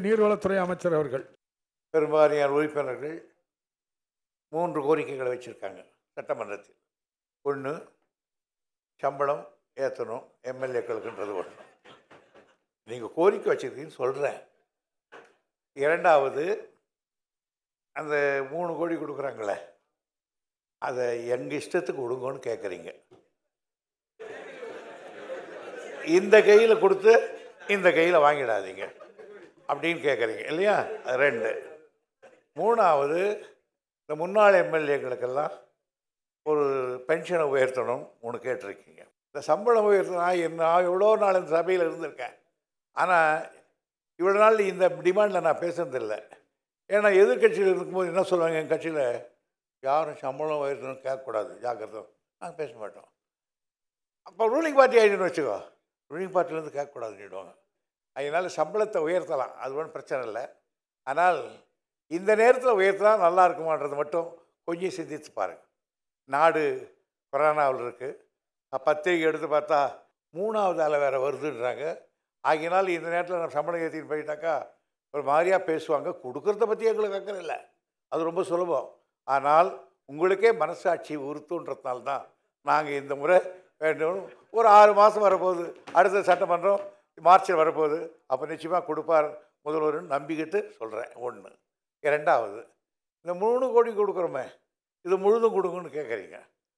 நீர்வளத்துறை அமைச்சர் அவர்கள் பெரும்பாலான உறுப்பினர்கள் மூன்று கோரிக்கைகளை வச்சுருக்காங்க சட்டமன்றத்தில் ஒன்று சம்பளம் ஏற்றணும் எம்எல்ஏக்களுக்குன்றது ஒன்று நீங்கள் கோரிக்கை வச்சுருக்கீங்கன்னு சொல்கிறேன் இரண்டாவது அந்த மூணு கோடி கொடுக்குறாங்களே அதை எங்கள் இஷ்டத்துக்கு கொடுங்கன்னு கேட்குறீங்க இந்த கையில் கொடுத்து இந்த கையில் வாங்கிடாதீங்க அப்படின்னு கேட்குறீங்க இல்லையா அது ரெண்டு மூணாவது இந்த முன்னாள் எம்எல்ஏங்களுக்கெல்லாம் ஒரு பென்ஷனை உயர்த்தணும் ஒன்று கேட்டிருக்கீங்க இந்த சம்பளம் உயர்த்தினா என்ன நான் எவ்வளோ நாள் இந்த சபையில் இருந்திருக்கேன் ஆனால் இவ்வளோ நாள் இந்த டிமாண்டில் நான் பேசுனதில்லை ஏன்னா எதிர்கட்சியில் இருக்கும்போது என்ன சொல்லுவாங்க என் கட்சியில் யாரும் சம்பளம் உயர்த்தணும் கேட்கக்கூடாது ஜாக்கிரதை நாங்கள் பேச மாட்டோம் அப்போ ரூலிங் பார்ட்டி ஆகிடுன்னு வச்சுக்கோ ரூலிங் பார்ட்டிலேருந்து கேட்கக்கூடாதுன்னுடுவாங்க அதனால் சம்பளத்தை உயர்த்தலாம் அது ஒன்றும் பிரச்சனை இல்லை ஆனால் இந்த நேரத்தில் உயர்த்தினா நல்லா இருக்குமான்றது மட்டும் கொஞ்சம் சிந்தித்து பாருங்கள் நாடு கொரோனாவில் இருக்குது பத்திரிகை எடுத்து பார்த்தா மூணாவது அலை வேறு வருதுன்றாங்க ஆகினால் இந்த நேரத்தில் நம்ம சம்பளம் ஏற்றிட்டு போயிட்டாக்கா ஒரு மாதிரியாக பேசுவாங்க கொடுக்குறத பற்றி எங்களுக்கு அக்கறை இல்லை அது ரொம்ப சுலபம் ஆனால் உங்களுக்கே மனசாட்சி உறுத்துன்றதுனால தான் நாங்கள் இந்த முறை வேண்டும் ஒரு ஆறு மாதம் வரப்போகுது அடுத்த சட்டமன்றம் மார்ச்சில் வரப்போகுது அப்போ நிச்சயமாக கொடுப்பார் முதல்வர்னு நம்பிக்கிட்டு சொல்கிறேன் ஒன்று இரண்டாவது இந்த மூணு கோடி கொடுக்குறோமே இது முழுதும் கொடுங்கன்னு கேட்குறீங்க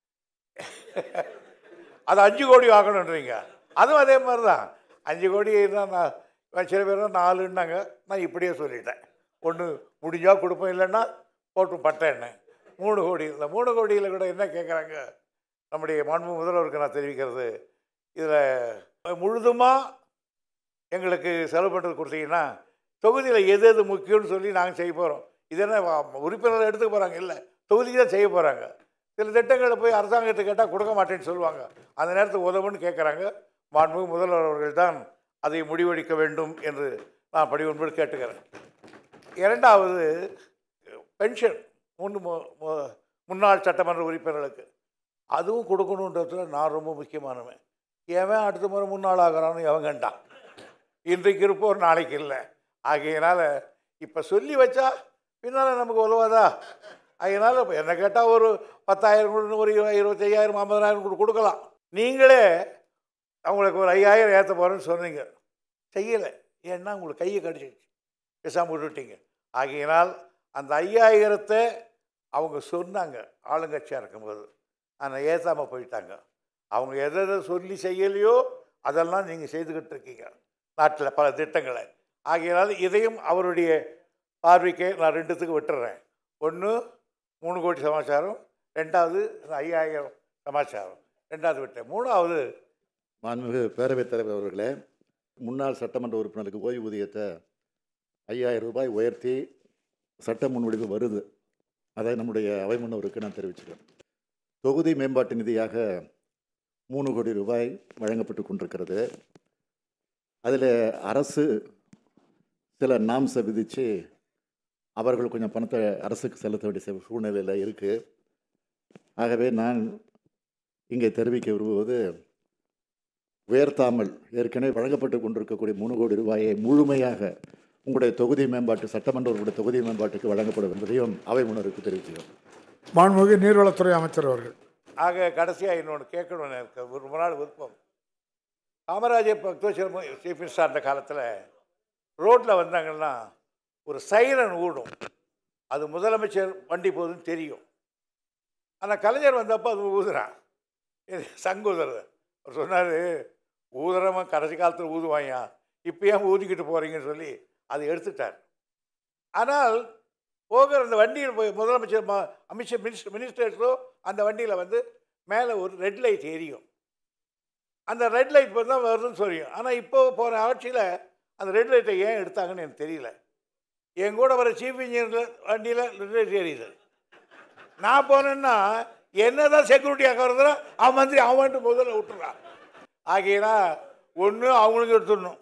அது அஞ்சு கோடி ஆகணுன்றீங்க அதுவும் அதே மாதிரி தான் அஞ்சு கோடி தான் நான் சில பேர் தான் நாலுன்னாங்க நான் இப்படியே சொல்லிட்டேன் ஒன்று முடிஞ்சால் கொடுப்போம் இல்லைன்னா போட்டு பட்டேன்னு மூணு கோடி இந்த மூணு கோடியில் கூட என்ன கேட்குறாங்க நம்முடைய மாண்பு முதல்வருக்கு நான் தெரிவிக்கிறது இதில் முழுதுமாக எங்களுக்கு செலவு பண்ணுறது கொடுத்தீங்கன்னா தொகுதியில் எது எது முக்கியம்னு சொல்லி நாங்கள் செய்ய போகிறோம் இது என்ன வ- உறுப்பினர்கள் எடுத்துக்க போகிறாங்க இல்லை தொகுதிக்கு தான் செய்ய போகிறாங்க சில திட்டங்களை போய் அரசாங்கத்தை கேட்டால் கொடுக்க மாட்டேன்னு சொல்லுவாங்க அந்த நேரத்துக்கு உதவுன்னு கேட்குறாங்க மாண்பு முதல்வர் அவர்கள் தான் அதை முடிவெடுக்க வேண்டும் என்று நான் படி ஒன்பது கேட்டுக்கிறேன் இரண்டாவது பென்ஷன் முன்னு மு- மு- முன்னாள் சட்டமன்ற உறுப்பினர்களுக்கு அதுவும் கொடுக்கணுன்றதுல நான் ரொம்ப முக்கியமானவன் எவன் அடுத்த முறை முன்னாள் ஆகிறான்னு எவன் கண்டான் இன்றைக்கு இருப்போர் நாளைக்கு இல்லை ஆகையினால இப்போ சொல்லி வச்சா பின்னால் நமக்கு உதவாதா அதனால் இப்போ என்ன கேட்டால் ஒரு பத்தாயிரம் கொடு, ஒரு இருபது இருபத்தையாயிரம் ஐம்பதாயிரம் கொடு கொடுக்கலாம் நீங்களே அவங்களுக்கு ஒரு ஐயாயிரம் ஏற்ற போகிறேன்னு சொன்னீங்க செய்யலை ஏன்னா உங்களுக்கு கையை கடிச்சிச்சு பேசாமல் விட்டுட்டீங்க ஆகையினால் அந்த ஐயாயிரத்தை அவங்க சொன்னாங்க ஆளுங்கட்சியாக இருக்கும்போது ஆனால் ஏற்றாமல் போயிட்டாங்க அவங்க எதை எதை சொல்லி செய்யலையோ அதெல்லாம் நீங்கள் செய்துக்கிட்டு இருக்கீங்க நாட்டில் பல திட்டங்களை ஆகையினால் இதையும் அவருடைய பார்வைக்கு நான் ரெண்டுத்துக்கு விட்டுறேன் ஒன்று மூணு கோடி சமாச்சாரம் ரெண்டாவது இந்த ஐயாயிரம் சமாச்சாரம் ரெண்டாவது விட்டேன் மூணாவது மாண்புமிகு பேரவைத் தலைவர் அவர்களே முன்னாள் சட்டமன்ற உறுப்பினருக்கு ஓய்வூதியத்தை ஐயாயிரம் ரூபாய் உயர்த்தி சட்ட முன்வடிவு வருது அதை நம்முடைய அவை முன்னவருக்கு நான் தெரிவிச்சுக்கிறேன் தொகுதி மேம்பாட்டு நிதியாக மூணு கோடி ரூபாய் வழங்கப்பட்டு கொண்டிருக்கிறது அதில் அரசு சில நாம்ஸை விதித்து அவர்கள் கொஞ்சம் பணத்தை அரசுக்கு செலுத்த வேண்டிய சூ- சூழ்நிலையில் இருக்குது ஆகவே நான் இங்கே தெரிவிக்க விரும்புவது உயர்த்தாமல் ஏற்கனவே வழங்கப்பட்டு கொண்டிருக்கக்கூடிய மூணு கோடி ரூபாயை முழுமையாக உங்களுடைய தொகுதி மேம்பாட்டு சட்டமன்ற உங்களுடைய தொகுதி மேம்பாட்டுக்கு வழங்கப்படும் என்பதையும் அவை முன்னருக்கு தெரிவிக்கிறோம் மாண்புமிகு நீர்வளத்துறை அமைச்சர் அவர்கள் ஆக கடைசியாக இன்னொன்று கேட்கணும்னு எனக்கு ஒரு ரொம்ப நாள் விருப்பம் காமராஜர் பக்தோச்சரம் சீஃப் மினிஸ்டர் அந்த காலத்தில் ரோட்டில் வந்தாங்கன்னா ஒரு சைரன் ஊடும் அது முதலமைச்சர் வண்டி போகுதுன்னு தெரியும் ஆனால் கலைஞர் வந்தப்போ அது ஊதுறான் இது சங்கு ஊதுறது அவர் சொன்னார் ஊதுறவன் கடைசி காலத்தில் ஊதுவாயா இப்போ ஏன் ஊதிக்கிட்டு போகிறீங்கன்னு சொல்லி அதை எடுத்துட்டார் ஆனால் போகிற அந்த வண்டியில் போய் முதலமைச்சர் ம- அமைச்சர் மினிஸ்டர் மினிஸ்டர்ஸோ அந்த வண்டியில் வந்து மேலே ஒரு ரெட் லைட் எரியும் அந்த ரெட் லைட் தான் வருதுன்னு சொல்லியும் ஆனால் இப்போ போன ஆட்சியில் அந்த ரெட் லைட்டை ஏன் எடுத்தாங்கன்னு எனக்கு தெரியல என் கூட வர சீஃப் இன்ஜினியர் வண்டியில் ரெட் லைட் எரியுது நான் போனேன்னா என்னதான் செக்யூரிட்டி ஆகிறதுனா அவன் மந்திரி அவன்ட்டு முதல்ல விட்டுறான் ஆகையினா ஒன்று அவங்களுக்கு எடுத்துடணும்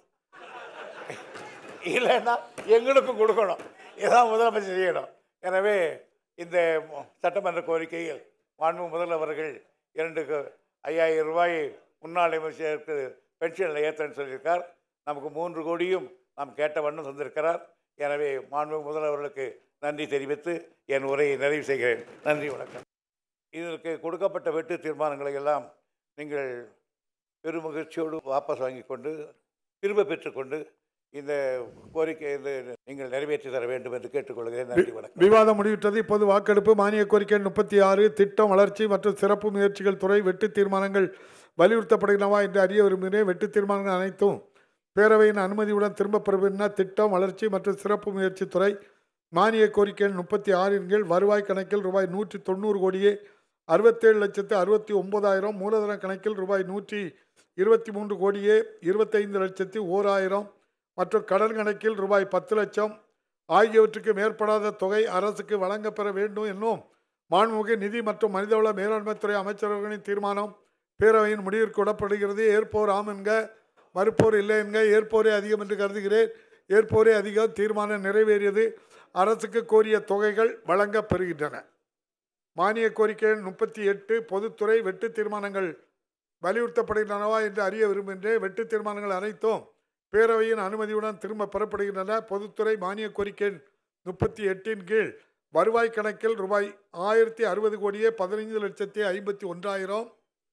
இல்லைன்னா எங்களுக்கும் கொடுக்கணும் இதான் முதலமைச்சர் செய்யணும் எனவே இந்த சட்டமன்ற கோரிக்கையில் மாண்பு முதல்வர்கள் இரண்டுக்கு ஐயாயிரம் ரூபாயை முன்னாள் அமைச்சருக்கு பென்ஷனில் ஏற்றன்னு சொல்லியிருக்கார் நமக்கு மூன்று கோடியும் நாம் கேட்ட வண்ணம் தந்திருக்கிறார் எனவே மாண்பு முதல்வர்களுக்கு நன்றி தெரிவித்து என் உரையை நிறைவு செய்கிறேன் நன்றி வணக்கம் இதற்கு கொடுக்கப்பட்ட வெட்டு தீர்மானங்களை எல்லாம் நீங்கள் பெருமகிழ்ச்சியோடு வாபஸ் வாங்கி கொண்டு திரும்ப பெற்றுக்கொண்டு இந்த கோரிக்கை இந்த நீங்கள் நிறைவேற்றி தர வேண்டும் என்று கேட்டுக்கொள்கிறேன் நன்றி வணக்கம் விவாதம் முடிவிட்டது இப்போது வாக்கெடுப்பு மானிய கோரிக்கை முப்பத்தி ஆறு திட்டம் வளர்ச்சி மற்றும் சிறப்பு முயற்சிகள் துறை வெட்டு தீர்மானங்கள் வலியுறுத்தப்படுகிறனவா என்று அறிய விரும்புகிறேன் வெட்டு தீர்மானங்கள் அனைத்தும் பேரவையின் அனுமதியுடன் திரும்பப் பெறுகின்றன திட்டம் வளர்ச்சி மற்றும் சிறப்பு முயற்சி துறை மானிய கோரிக்கை முப்பத்தி ஆறின் கீழ் வருவாய் கணக்கில் ரூபாய் நூற்றி தொண்ணூறு கோடியே அறுபத்தேழு லட்சத்து அறுபத்தி ஒன்பதாயிரம் மூலதன கணக்கில் ரூபாய் நூற்றி இருபத்தி மூன்று கோடியே இருபத்தைந்து லட்சத்தி ஓராயிரம் மற்றும் கடன் கணக்கில் ரூபாய் பத்து லட்சம் ஆகியவற்றுக்கு மேற்படாத தொகை அரசுக்கு வழங்கப்பெற வேண்டும் என்னும் மாண்புமிகு நிதி மற்றும் மனிதவள மேலாண்மைத்துறை அமைச்சரவர்களின் தீர்மானம் பேரவையின் முடிவிற்கு விடப்படுகிறது ஏற்போர் ஆம் என்க மறுப்போர் இல்லை என்க ஏற்போரே அதிகம் என்று கருதுகிறேன் ஏற்போரே அதிகம் தீர்மானம் நிறைவேறியது அரசுக்கு கோரிய தொகைகள் வழங்கப் பெறுகின்றன மானிய கோரிக்கை முப்பத்தி எட்டு பொதுத்துறை வெட்டு தீர்மானங்கள் வலியுறுத்தப்படுகின்றனவா என்று அறிய விரும்புகின்றேன் வெட்டு தீர்மானங்கள் அனைத்தும் பேரவையின் அனுமதியுடன் திரும்ப பெறப்படுகின்றன பொதுத்துறை மானிய கோரிக்கை முப்பத்தி எட்டின் கீழ் வருவாய் கணக்கில் ரூபாய் ஆயிரத்தி அறுபது கோடியே பதினைந்து லட்சத்தி ஐம்பத்தி ஒன்றாயிரம்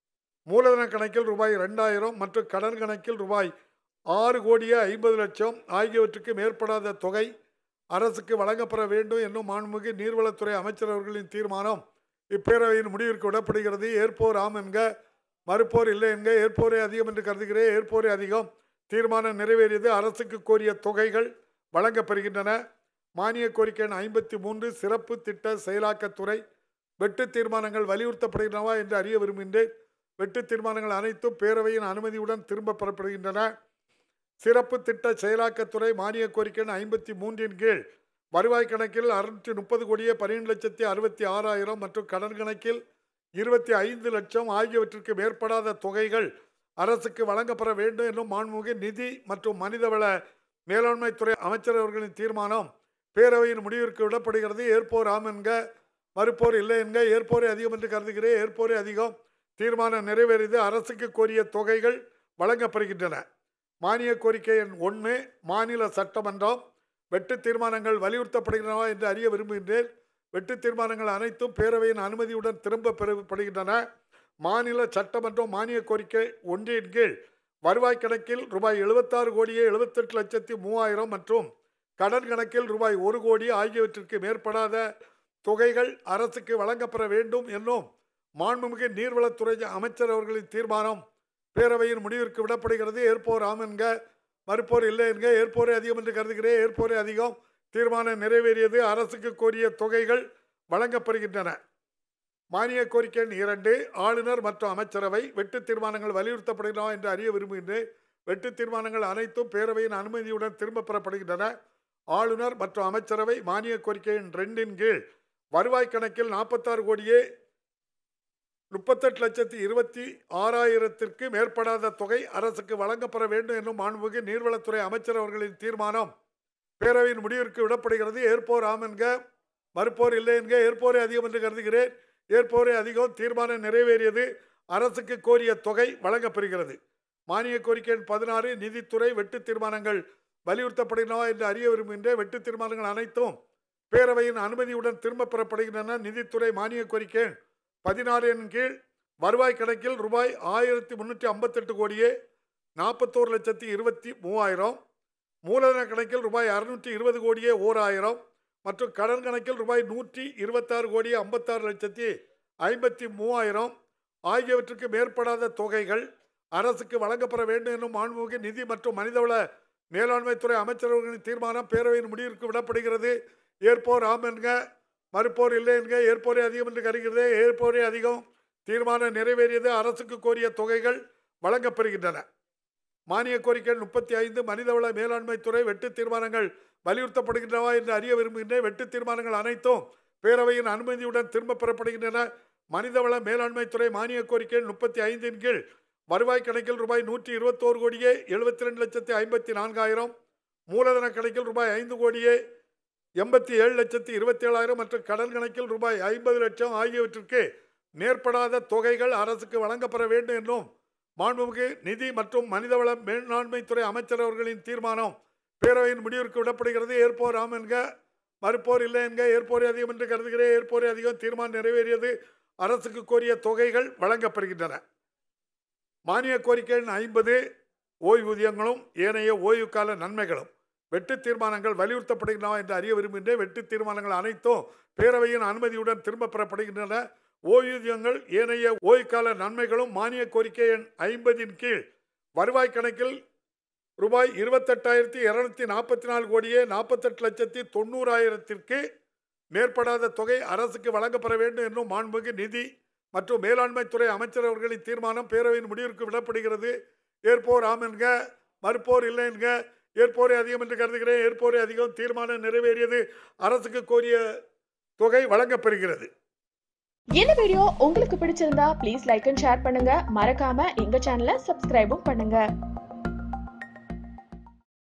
மூலதன கணக்கில் ரூபாய் ரெண்டாயிரம் மற்றும் கடன் கணக்கில் ரூபாய் ஆறு கோடியே ஐம்பது லட்சம் ஆகியவற்றுக்கு மேற்படாத தொகை அரசுக்கு வழங்கப்பெற வேண்டும் என்னும் மாண்புமிகு நீர்வளத்துறை அமைச்சர் அவர்களின் தீர்மானம் இப்பேரவையின் முடிவிற்கு விடப்படுகிறது ஏற்போர் ஆம் என்க மறுப்போர் இல்லை என்க ஏற்போரே அதிகம் என்று கருதுகிறேன் ஏற்போரே அதிகம் தீர்மானம் நிறைவேறியது அரசுக்கு கோரிய தொகைகள் வழங்கப்பெறுகின்றன மானிய கோரிக்கை எண் ஐம்பத்தி மூன்று சிறப்பு திட்ட செயலாக்கத்துறை வெட்டு தீர்மானங்கள் வலியுறுத்தப்படுகின்றனவா என்று அறிய விரும்புகின்றேன் வெட்டு தீர்மானங்கள் அனைத்தும் பேரவையின் அனுமதியுடன் திரும்ப பெறப்படுகின்றன சிறப்பு திட்ட செயலாக்கத்துறை மானிய கோரிக்கை எண் ஐம்பத்தி மூன்றின் கீழ் வருவாய் கணக்கில் அறுநூற்றி முப்பது கோடியே பன்னிரெண்டு லட்சத்தி அறுபத்தி ஆறாயிரம் மற்றும் கடன் கணக்கில் இருபத்தி ஐந்து லட்சம் ஆகியவற்றிற்கு மேற்படாத தொகைகள் அரசுக்கு வழங்கப்பெற வேண்டும் என்னும் மாண்புமிகு நிதி மற்றும் மனிதவள மேலாண்மைத்துறை அமைச்சர் அவர்களின் தீர்மானம் பேரவையின் முடிவிற்கு விடப்படுகிறது ஏற்போர் ஆம் என்க மறுப்போர் இல்லை என்க ஏற்போரே அதிகம் என்று கருதுகிறேன் ஏற்போரே அதிகம் தீர்மானம் நிறைவேறியது அரசுக்கு கோரிய தொகைகள் வழங்கப்படுகின்றன மானிய கோரிக்கை எண் ஒன்று மாநில சட்டமன்றம் வெட்டு தீர்மானங்கள் வலியுறுத்தப்படுகின்றனவா என்று அறிய விரும்புகின்றேன் வெட்டு தீர்மானங்கள் அனைத்தும் பேரவையின் அனுமதியுடன் திரும்ப பெறப்படுகின்றன மாநில சட்டமன்றம் மானிய கோரிக்கை ஒன்றின் கீழ் வருவாய் கணக்கில் ரூபாய் எழுபத்தாறு கோடியே எழுபத்தெட்டு லட்சத்தி மூவாயிரம் மற்றும் கடன் கணக்கில் ரூபாய் ஒரு கோடி ஆகியவற்றிற்கு மேற்படாத தொகைகள் அரசுக்கு வழங்கப்பெற வேண்டும் என்னும் மாண்புமிகு நீர்வளத்துறை அமைச்சர் அவர்களின் தீர்மானம் பேரவையின் முடிவிற்கு விடப்படுகிறது ஏற்போர் ஆம் என்க மறுப்போர் இல்லை என்க ஏற்போரே அதிகம் என்று கருதுகிறேன் ஏற்போரே அதிகம் தீர்மானம் நிறைவேறியது அரசுக்கு கோரிய தொகைகள் வழங்கப்படுகின்றன மானிய கோரிக்கை எண் இரண்டு ஆளுநர் மற்றும் அமைச்சரவை வெட்டு தீர்மானங்கள் வலியுறுத்தப்படுகிறோம் என்று அறிய விரும்புகின்றேன் வெட்டு தீர்மானங்கள் அனைத்தும் பேரவையின் அனுமதியுடன் திரும்பப் பெறப்படுகின்றன ஆளுநர் மற்றும் அமைச்சரவை மானிய கோரிக்கை எண் ரெண்டின் கீழ் வருவாய் கணக்கில் நாற்பத்தாறு கோடியே முப்பத்தெட்டு லட்சத்தி இருபத்தி ஆறாயிரத்திற்கு மேற்படாத தொகை அரசுக்கு வழங்கப்பெற வேண்டும் என்னும் மாண்புமிகு நீர்வளத்துறை அமைச்சர் அவர்களின் தீர்மானம் பேரவையின் முடிவிற்கு விடப்படுகிறது ஏற்போர் ஆம் என்க மறுப்போர் இல்லை என்க ஏற்போரே அதிகம் என்று கருதுகிறேன் ஏற்போரே அதிகம் தீர்மானம் நிறைவேறியது அரசுக்கு கோரிய தொகை வழங்கப்பெறுகிறது மானிய கோரிக்கை எண் பதினாறு நிதித்துறை வெட்டு தீர்மானங்கள் வலியுறுத்தப்படுகிறனவா என்று அறிய விரும்புகின்றேன் வெட்டு தீர்மானங்கள் அனைத்தும் பேரவையின் அனுமதியுடன் திரும்பப் பெறப்படுகின்றன நிதித்துறை மானிய கோரிக்கை எண் பதினாறு என் கீழ் வருவாய் கணக்கில் ரூபாய் ஆயிரத்தி முந்நூற்றி ஐம்பத்தெட்டு கோடியே நாற்பத்தோரு லட்சத்தி இருபத்தி மூவாயிரம் மூலதன கணக்கில் ரூபாய் அறுநூற்றி இருபது கோடியே ஓர் ஆயிரம் மற்றும் கடன் கணக்கில் ரூபாய் நூற்றி இருபத்தாறு கோடியே ஐம்பத்தாறு லட்சத்தி ஐம்பத்தி மூவாயிரம் ஆகியவற்றுக்கு மேற்படாத தொகைகள் அரசுக்கு வழங்கப்பெற வேண்டும் என்னும் மாண்புமிகு நிதி மற்றும் மனிதவள மேலாண்மைத்துறை அமைச்சரவர்களின் தீர்மானம் பேரவையின் முடிவிற்கு விடப்படுகிறது ஏற்போர் ஆம் என்க மறுப்போர் இல்லை என்க ஏற்போரே அதிகம் என்று கருகிறது ஏற்போரே அதிகம் தீர்மானம் நிறைவேறியது அரசுக்கு கோரிய தொகைகள் வழங்கப்பெறுகின்றன மானிய கோரிக்கை முப்பத்தி ஐந்து மனிதவள மேலாண்மைத்துறை வெட்டு தீர்மானங்கள் வலியுறுத்தப்படுகின்றனவா என்று அறிய விரும்புகின்றேன் வெட்டு தீர்மானங்கள் அனைத்தும் பேரவையின் அனுமதியுடன் திரும்பப் பெறப்படுகின்றன மனிதவள மேலாண்மைத்துறை மானிய கோரிக்கை முப்பத்தி ஐந்தின் கீழ் வருவாய் கணக்கில் ரூபாய் நூற்றி இருபத்தோரு கோடியே எழுபத்தி ரெண்டு லட்சத்தி ஐம்பத்தி நான்காயிரம் மூலதன கணக்கில் ரூபாய் ஐந்து கோடியே எண்பத்தி ஏழு லட்சத்தி இருபத்தி ஏழாயிரம் மற்றும் கடன் கணக்கில் ரூபாய் ஐம்பது லட்சம் ஆகியவற்றிற்கு நேர்படாத தொகைகள் அரசுக்கு வழங்கப்பெற வேண்டும் என்றும் மாண்புமிகு நிதி மற்றும் மனிதவள மேலாண்மைத்துறை அமைச்சர் அவர்களின் தீர்மானம் பேரவையின் முடிவிற்கு விடப்படுகிறது ஏற்போர் ஆம் என்க மறுப்போர் இல்லை என்க ஏற்போர் அதிகம் என்று கருதுகிறேன் ஏற்போர் அதிகம் தீர்மானம் நிறைவேறியது அரசுக்கு கோரிய தொகைகள் வழங்கப்படுகின்றன மானிய கோரிக்கையின் ஐம்பது ஓய்வூதியங்களும் ஏனைய ஓய்வு கால நன்மைகளும் வெட்டு தீர்மானங்கள் வலியுறுத்தப்படுகின்றன என்று அறிய விரும்புகின்றேன் வெட்டு தீர்மானங்கள் அனைத்தும் பேரவையின் அனுமதியுடன் திரும்ப பெறப்படுகின்றன ஓய்வூதியங்கள் ஏனைய ஓய்வு கால நன்மைகளும் மானிய கோரிக்கை எண் ஐம்பதின் கீழ் வருவாய் கணக்கில் ரூபாய் இருபத்தெட்டாயிரத்தி இரநூத்தி நாற்பத்தி நாலு கோடியே நாற்பத்தெட்டு லட்சத்தி தொண்ணூறாயிரத்திற்கு மேற்படாத தொகை அரசுக்கு வழங்கப்பட வேண்டும் என்னும் மாண்புமிகு நிதி மற்றும் மேலாண்மைத்துறை அமைச்சர் அவர்களின் தீர்மானம் பேரவையின் முடிவிற்கு விடப்படுகிறது ஏற்போர் ஆம் என்க மறுப்போர் இல்லை என்க ஏற்போரே அதிகம் என்று கருதுகிறேன் ஏற்போரே அதிகம் தீர்மானம் நிறைவேறியது அரசுக்கு கோரிய தொகை வழங்கப்பெறுகிறது இந்த வீடியோ உங்களுக்கு பிடிச்சிருந்தா ப்ளீஸ் லைக் அண்ட் ஷேர் பண்ணுங்க மறக்காம எங்க சேனலை சப்ஸ்கிரைபும் பண்ணுங்க